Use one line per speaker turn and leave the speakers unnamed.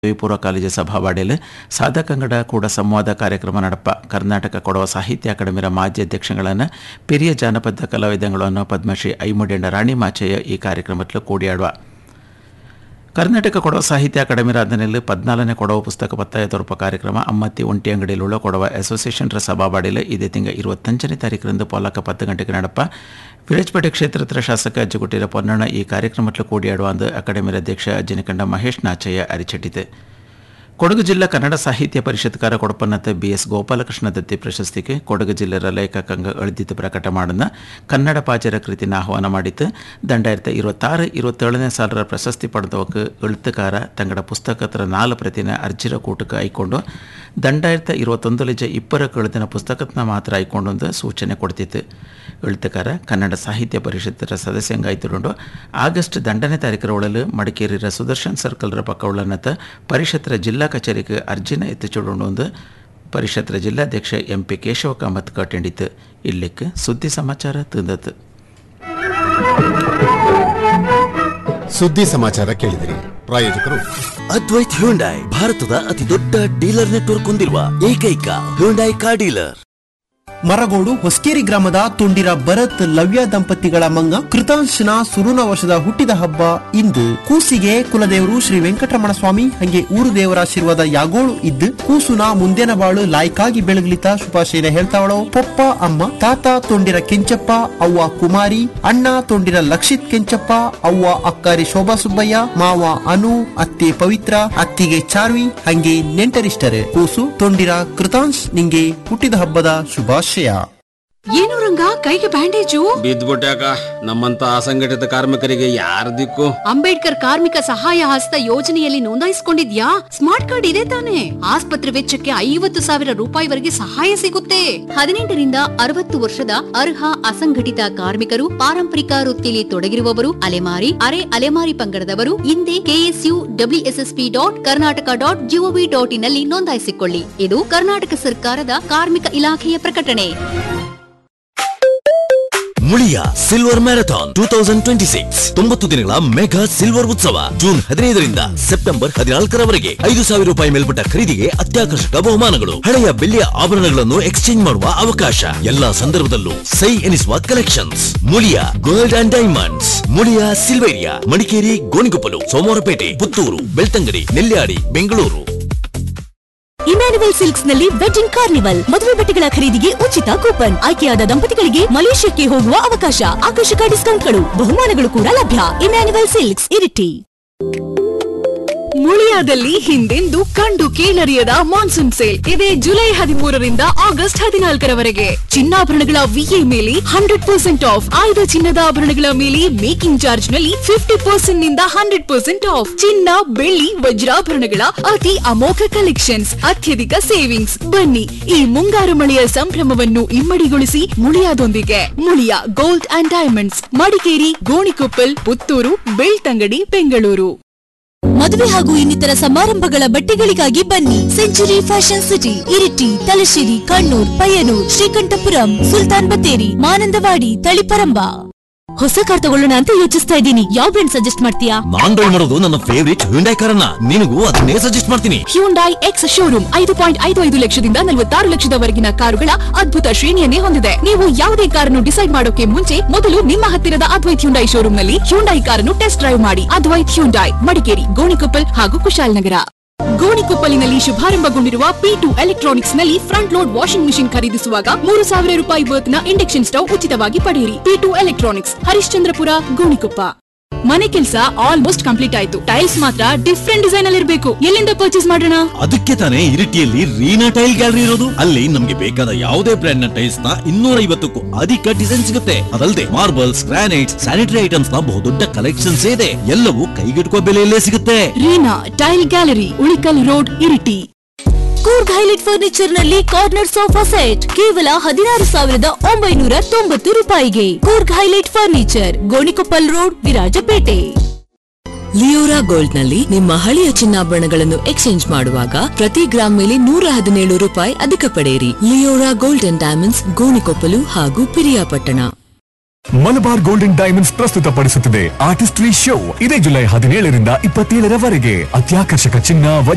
ಪೂರ್ವ ಕಾಲೇಜು ಸಭಾವಾಡಿಯಲ್ಲಿ ಸಾಧಕಂಗಡ ಕೂಡ ಸಂವಾದ ಕಾರ್ಯಕ್ರಮ ನಡಪ ಕರ್ನಾಟಕ ಕೊಡವ ಸಾಹಿತ್ಯ ಅಕಾಡೆಮಿಯ ಮಾಜಿ ಅಧ್ಯಕ್ಷಗಳನ್ನು ಪಿರಿಯ ಜಾನಪದ ಕಲಾವಿದಗಳನ್ನು ಪದ್ಮಶ್ರೀ ಐಮುಡಿಯಂಡ ರಾಣಿ ಮಾಚಯ್ಯ ಈ ಕಾರ್ಯಕ್ರಮದಲ್ಲಿ ಕೂಡಿಯಾಡುವ ಕರ್ನಾಟಕ ಕೊಡವ ಸಾಹಿತ್ಯ ಅಕಾಡೆಮಿ ರಾಧನೆಯಲ್ಲಿ ಪದ್ನಾಲನೇ ಕೊಡವ ಪುಸ್ತಕ ಪತ್ತಾಯ ತೋರ್ಪ ಕಾರ್ಯಕ್ರಮ ಅಮ್ಮತ್ತಿ ಒಂಟಿ ಅಂಗಡಿಯಲ್ಲಿರುವ ಕೊಡವ ಅಸೋಸಿಯೇಷನ್ ಸಭಾವಾಡಿಯಲ್ಲಿ ಇದೇ ತಿಂಗಳ ഇരുപത്തഞ്ചിന് ತಾರೀಕರಂದು ಪೋಲಾಕ ಪತ್ತು ಗಂಟೆಗೆ നടപ്പ ವಿರಾಜಪೇಟೆ ಕ್ಷೇತ್ರದ ಶಾಸಕ ಅಜ್ಜುಗುಟ್ಟಿರ ಪೊನ್ನಣ್ಣ ಈ ಕಾರ್ಯಕ್ರಮದಲ್ಲಿ ಕೂಡಿಯಾಡುವ ಅಂದು ಅಕಾಡೆಮಿ ಅಧ್ಯಕ್ಷ ಅಜ್ಜನಿಕಂಡ ಮಹೇಶ್ ನಾಚಯ್ಯ ಅರಿಚಿಟ್ಟಿದೆ ಕೊಡಗು ಜಿಲ್ಲಾ ಕನ್ನಡ ಸಾಹಿತ್ಯ ಪರಿಷತ್ಕಾರ ಕೊಡಪನ್ನತ್ತ ಬಿ ಎಸ್ ಗೋಪಾಲಕೃಷ್ಣ ದತ್ತಿ ಪ್ರಶಸ್ತಿಗೆ ಕೊಡಗು ಜಿಲ್ಲೆಯ ಲೇಖಕಂಗ ಎಳೆದಿದ್ದು ಪ್ರಕಟ ಮಾಡನ್ನ ಕನ್ನಡ ಪಾಚರ ಕೃತಿನ ಆಹ್ವಾನ ಮಾಡಿತ್ತು ದಂಡಾಯಿರತ್ತ ഇരുപത്താറ് ഇരുപത്തേಳನೇ ಸಾಲರ ಪ್ರಶಸ್ತಿ ಪಡೆದವಕ್ಕೆ ಎಳುತ್ತುಕಾರ ತಂಗಡ ಪುಸ್ತಕದ ನಾಲ್ಕು ಪ್ರತಿನ ಅರ್ಜಿರ ಕೂಟಕ್ಕೆ ಐಕೊಂಡು ದಂಡಾಯಿರತ್ತ ഇരുപത്തൊന്ന് ಲಜ ಇಬ್ಬರ ಕಳೆದಿನ ಪುಸ್ತಕತ್ನ ಮಾತ್ರ ಐಕೊಂಡೊಂದು ಸೂಚನೆ ಕೊಡ್ತಿತ್ತು ಎಳುತ್ತುಕಾರ ಕನ್ನಡ ಸಾಹಿತ್ಯ ಪರಿಷತ್ತರ ಸದಸ್ಯಂಗಾಯ್ತುಕೊಂಡು ಆಗಸ್ಟ್ ದಂಡನೆ ತಾರೀಕರ ಒಳಲು ಮಡಿಕೇರಿರ ಸುದರ್ಶನ್ ಸರ್ಕಲ್ರ ಪಕ್ಕ ಉಳ್ಳನತ್ತ ಪರಿಷತ್ತರ ಜಿಲ್ಲಾ ಕಚೇರಿಗೆ ಅರ್ಜಿನ ಎತ್ತಿಚೂಡೊಂಡು ಒಂದು ಪರಿಷತ್ತರ ಜಿಲ್ಲಾಧ್ಯಕ್ಷ ಎಂ ಪಿ ಕೇಶವ ಕಾಮತ್ ಕಟ್ಟಿಂಡಿತ್ತು ಇಲ್ಲಿಕ್ಕೆ ಸುದ್ದಿ ಸಮಾಚಾರ ತಂದತ್ತು
ಸುದ್ದಿ ಸಮಾಚಾರ ಕೇಳಿದಿರಿ ಪ್ರಾಯೋಜಕರು
ಅದ್ವೈತ್ ಹ್ಯುಂಡೈ ಭಾರತದ ಅತಿ ದೊಡ್ಡ ಡೀಲರ್ ನೆಟ್ವರ್ಕ್ ಹೊಂದಿರುವ ಏಕೈಕ Hyundai car dealer
Maragodu Hosakeri ಗ್ರಾಮದ ತುಂಡಿರ ಭರತ್ ಲವ್ಯ ದಂಪತಿಗಳ ಮಂಗ ಕೃತಾಂಶನ ಸುರುನ ವರ್ಷದ ಹುಟ್ಟಿದ ಹಬ್ಬ ಇಂದು ಕೂಸಿಗೆ ಕುಲದೇವರು ಶ್ರೀ ವೆಂಕಟರಮಣ ಸ್ವಾಮಿ ಹಂಗೆ ಊರು ದೇವರ ಆಶೀರ್ವಾದ ಯಾಗೋಳು ಇದ್ದು ಕೂಸುನ ಮುಂದಿನ ಬಾಳು ಲಾಯ್ಕಾಗಿ ಬೆಳಗ್ಲಿತ ಶುಭಾಶಯನ ಹೇಳ್ತಾವಳೋ ಪೊಪ್ಪ ಅಮ್ಮ ತಾತ ತೊಂಡಿರ ಕೆಂಚಪ್ಪ ಅವ್ವ ಕುಮಾರಿ ಅಣ್ಣ ತೊಂಡಿರ ಲಕ್ಷಿತ್ ಕೆಂಚಪ್ಪ ಅವ್ವ ಅಕ್ಕಾರಿ ಶೋಭಾ ಸುಬ್ಬಯ್ಯ ಮಾವ ಅನು ಅತ್ತೆ ಪವಿತ್ರ ಅತ್ತಿಗೆ ಚಾರ್ವಿ ಹಂಗೆ ನೆಂಟರಿಷ್ಟರೆ ಕೂಸು ತೊಂಡಿರ ಕೃತಾಂಶ್ ನಿಂಗೆ ಹುಟ್ಟಿದ ಹಬ್ಬದ ಶುಭಾಶಯ
ಏನು ರಂಗ ಕೈಗೆ ಬ್ಯಾಂಡೇಜು
ಬಿದ್ದ್ಬಿಟ್ಯಾಕ ನಮ್ಮಂತ ಅಸಂಘಟಿತ ಕಾರ್ಮಿಕರಿಗೆ ಯಾರ ದಿಕ್ಕು
ಅಂಬೇಡ್ಕರ್ ಕಾರ್ಮಿಕ ಸಹಾಯ ಹಸ್ತ ಯೋಜನೆಯಲ್ಲಿ ನೋಂದಾಯಿಸಿಕೊಂಡಿದ್ಯಾ ಸ್ಮಾರ್ಟ್ ಕಾರ್ಡ್ ಇದೆ ತಾನೆ ಆಸ್ಪತ್ರೆ ವೆಚ್ಚಕ್ಕೆ ಐವತ್ತು ಸಾವಿರ ರೂಪಾಯಿವರೆಗೆ ಸಹಾಯ ಸಿಗುತ್ತೆ ಹದಿನೆಂಟರಿಂದ ಅರವತ್ತು ವರ್ಷದ ಅರ್ಹ ಅಸಂಘಟಿತ ಕಾರ್ಮಿಕರು ಪಾರಂಪರಿಕ ವೃತ್ತಿಯಲ್ಲಿ ತೊಡಗಿರುವವರು ಅಲೆಮಾರಿ ಅರೆ ಅಲೆಮಾರಿ ಪಂಗಡದವರು ಹಿಂದೆ KSU WSSB dot Karnataka dot GOV dot in ನಲ್ಲಿ ನೋಂದಾಯಿಸಿಕೊಳ್ಳಿ ಇದು ಕರ್ನಾಟಕ ಸರ್ಕಾರದ ಕಾರ್ಮಿಕ ಇಲಾಖೆಯ ಪ್ರಕಟಣೆ
Muliya silver marathon two thousand twenty six ತೊಂಬತ್ತು ದಿನಗಳ ಮೆಗಾ ಸಿಲ್ವರ್ ಉತ್ಸವ ಜೂನ್ ಹದಿನೈದರಿಂದ ಸೆಪ್ಟೆಂಬರ್ ಹದಿನಾಲ್ಕರವರೆಗೆ ಐದು ಸಾವಿರ ರೂಪಾಯಿ ಮೇಲ್ಪಟ್ಟ ಖರೀದಿಗೆ ಅತ್ಯಾಕರ್ಷಕ ಬಹುಮಾನಗಳು ಹಳೆಯ ಬೆಳ್ಳಿಯ ಆಭರಣಗಳನ್ನು ಎಕ್ಸ್ಚೇಂಜ್ ಮಾಡುವ ಅವಕಾಶ ಎಲ್ಲಾ ಸಂದರ್ಭದಲ್ಲೂ ಸೈ ಎನಿಸುವ collections Muliya gold and diamonds Muliya Silveria Madikeri Gonikoppal Somwarpet Puttur Belthangady Nelyadi Bengaluru
Emmanuel Silks ನಲ್ಲಿ ವೆಡ್ಡಿಂಗ್ ಕಾರ್ನಿವಲ್ ಮದುವೆ ಬಟ್ಟೆಗಳ ಖರೀದಿಗೆ ಉಚಿತ ಕೂಪನ್ ಆಯ್ಕೆಯಾದ ದಂಪತಿಗಳಿಗೆ ಮಲೇಷ್ಯಾಕ್ಕೆ ಹೋಗುವ ಅವಕಾಶ ಆಕರ್ಷಕ ಡಿಸ್ಕೌಂಟ್ಗಳು ಬಹುಮಾನಗಳು ಕೂಡ ಲಭ್ಯ ಇಮ್ಯಾನುವಲ್ ಸಿಲ್ಕ್ಸ್ ಇರಿಟಿ
ಮುಳಿಯಾದಲ್ಲಿ ಹಿಂದೆಂದು ಕಂಡು ಕೇಳರಿಯದ ಮಾನ್ಸೂನ್ ಸೇಲ್ ಇದೆ ಜುಲೈ ಹದಿಮೂರರಿಂದ ಆಗಸ್ಟ್ ಹದಿನಾಲ್ಕರವರೆಗೆ ಚಿನ್ನಾಭರಣಗಳ ವಿಎ ಮೇಲೆ ಹಂಡ್ರೆಡ್ ಪರ್ಸೆಂಟ್ ಆಫ್ ಆಯ್ದ ಚಿನ್ನದ ಆಭರಣಗಳ ಮೇಲೆ ಮೇಕಿಂಗ್ ಚಾರ್ಜ್ ನಲ್ಲಿ ಫಿಫ್ಟಿ ಪರ್ಸೆಂಟ್ ನಿಂದ ಹಂಡ್ರೆಡ್ ಪರ್ಸೆಂಟ್ ಆಫ್ ಚಿನ್ನ ಬೆಳ್ಳಿ ವಜ್ರಾಭರಣಗಳ ಅತಿ ಅಮೋಘ ಕಲೆಕ್ಷನ್ಸ್ ಅತ್ಯಧಿಕ ಸೇವಿಂಗ್ಸ್ ಬನ್ನಿ ಈ ಮುಂಗಾರು ಮಳೆಯ ಸಂಭ್ರಮವನ್ನು ಇಮ್ಮಡಿಗೊಳಿಸಿ ಮುಳಿಯಾದೊಂದಿಗೆ Muliya gold and diamonds Madikeri Gonikoppal Puttur Belthangady Bengaluru
ಮದುವೆ ಹಾಗೂ ಇನ್ನಿತರ ಸಮಾರಂಭಗಳ ಬಟ್ಟೆಗಳಿಗಾಗಿ ಬನ್ನಿ century fashion city Iritty Thalassery Kannur Payyanur Sreekandapuram Sultan Bathery Mananthavady Taliparamba ಹೊಸ ಕಾರ್ ತಗೊಳ್ಳೋಣ ಅಂತ ಯೋಚಿಸ್ತಾ ಇದ್ದೀನಿ ಯಾವ ಬ್ರ್ಯಾಂಡ್ ಸಜೆಸ್ಟ್ ಮಾಡ್ತೀಯಾ
ನಾನ್ ಡ್ರೈವ್ ಮಾಡೋದು ನನ್ನ ಫೇವರಿಟ್ ಹ್ಯುಂಡೈ ಕಾರನ್ನ ನಿನಗೂ ಅದನ್ನೇ ಸಜೆಸ್ಟ್ ಮಾಡ್ತೀನಿ
ಹ್ಯುಂಡೈ ಎಕ್ಸ್ ಶೋರೂಮ್ ಐದು ಪಾಯಿಂಟ್ ಐದು ಐದು ಲಕ್ಷದಿಂದ ನಲವತ್ತಾರು ಲಕ್ಷದವರೆಗಿನ ಕಾರುಗಳ ಅದ್ಭುತ ಶ್ರೇಣಿಯನ್ನೇ ಹೊಂದಿದೆ ನೀವು ಯಾವುದೇ ಕಾರನ್ನು ಡಿಸೈಡ್ ಮಾಡೋಕೆ ಮುಂಚೆ ಮೊದಲು ನಿಮ್ಮ ಹತ್ತಿರದ ಅದ್ವೈತ್ ಹ್ಯುಂಡೈ ಶೋರೂಮ್ ನಲ್ಲಿ ಹ್ಯುಂಡೈ ಕಾರನ್ನು ಟೆಸ್ಟ್ ಡ್ರೈವ್ ಮಾಡಿ ಅದ್ವೈತ್ ಹ್ಯುಂಡೈ ಮಡಿಕೇರಿ ಗೋಣಿಕೊಪ್ಪಲ್ ಹಾಗೂ ಕುಶಾಲನಗರ ಗೋಣಿಕೊಪ್ಪಲಿನಲ್ಲಿ ಶುಭಾರಂಭಗೊಂಡಿರುವ ಪಿ ಟು ಎಲೆಕ್ಟ್ರಾನಿಕ್ಸ್ ನಲ್ಲಿ ಫ್ರಂಟ್ ಲೋಡ್ ವಾಷಿಂಗ್ ಮಿಷಿನ್ ಖರೀದಿಸುವಾಗ ಮೂರು ಸಾವಿರ ರೂಪಾಯಿ ವರ್ತ್ನ ಇಂಡಕ್ಷನ್ ಸ್ಟವ್ ಉಚಿತವಾಗಿ ಪಡೆಯಿರಿ P two electronics Harishchandrapura Gonikoppa ಮನೆ ಕೆಲಸ ಆಲ್ಮೋಸ್ಟ್ ಕಂಪ್ಲೀಟ್ ಆಯ್ತು ಟೈಲ್ಸ್ ಮಾತ್ರ ಡಿಫ್ರೆಂಟ್ ಡಿಸೈನ್ ಅಲ್ಲಿ ಇರಬೇಕು ಎಲ್ಲಿಂದ ಪರ್ಚೇಸ್ ಮಾಡೋಣ
ಅದಕ್ಕೆ ತಾನೇ ಇರಿಟಿಯಲ್ಲಿ ರೀನಾ ಟೈಲ್ ಗ್ಯಾಲರಿ ಇರೋದು ಅಲ್ಲಿ ನಮ್ಗೆ ಬೇಕಾದ ಯಾವುದೇ ಬ್ರ್ಯಾಂಡ್ ನ ಟೈಲ್ಸ್ ನ ಇನ್ನೂರ ಐವತ್ತಕ್ಕೂ ಅಧಿಕ ಡಿಸೈನ್ ಸಿಗುತ್ತೆ ಅದಲ್ಲದೆ ಮಾರ್ಬಲ್ಸ್ ಗ್ರಾನೈಟ್ಸ್ ಸ್ಯಾನಿಟರಿ ಐಟಮ್ಸ್ ನ ಬಹುದೊಡ್ಡ ಕಲೆಕ್ಷನ್ಸ್ ಇದೆ ಎಲ್ಲವೂ ಕೈಗೆಟುಕುವ ಬೆಲೆಯಲ್ಲೇ ಸಿಗುತ್ತೆ
Reena tile gallery Ulikal road Iritty
Coorg highlight furniture ನಲ್ಲಿ ಕಾರ್ನರ್ ಸೋಫಾ ಸೆಟ್ ಕೇವಲ ಹದಿನಾರು ಸಾವಿರದ ಒಂಬೈನೂರ ತೊಂಬತ್ತು ರೂಪಾಯಿಗೆ Coorg highlight furniture Gonikoppal road Virajpet
Leora gold ನಲ್ಲಿ ನಿಮ್ಮ ಹಳೆಯ ಚಿನ್ನಾಭರಣಗಳನ್ನು ಎಕ್ಸ್ಚೇಂಜ್ ಮಾಡುವಾಗ ಪ್ರತಿ ಗ್ರಾಮ್ ಮೇಲೆ ನೂರ ಹದಿನೇಳು ರೂಪಾಯಿ ಅಧಿಕ ಪಡೆಯಿರಿ Leora gold and diamonds Gonikoppal ಹಾಗೂ ಪಿರಿಯಾಪಟ್ಟಣ
ಮಲಬಾರ್ ಗೋಲ್ಡನ್ ಡೈಮಂಡ್ಸ್ ಪ್ರಸ್ತುತಪಡಿಸುತ್ತಿದೆ ಆರ್ಟಿಸ್ಟ್ರಿ ಶೋ ಇದೇ ಜುಲೈ ಹದಿನೇಳರಿಂದ ಇಪ್ಪತ್ತೇಳರವರೆಗೆ ಅತ್ಯಾಕರ್ಷಕ ಚಿನ್ನ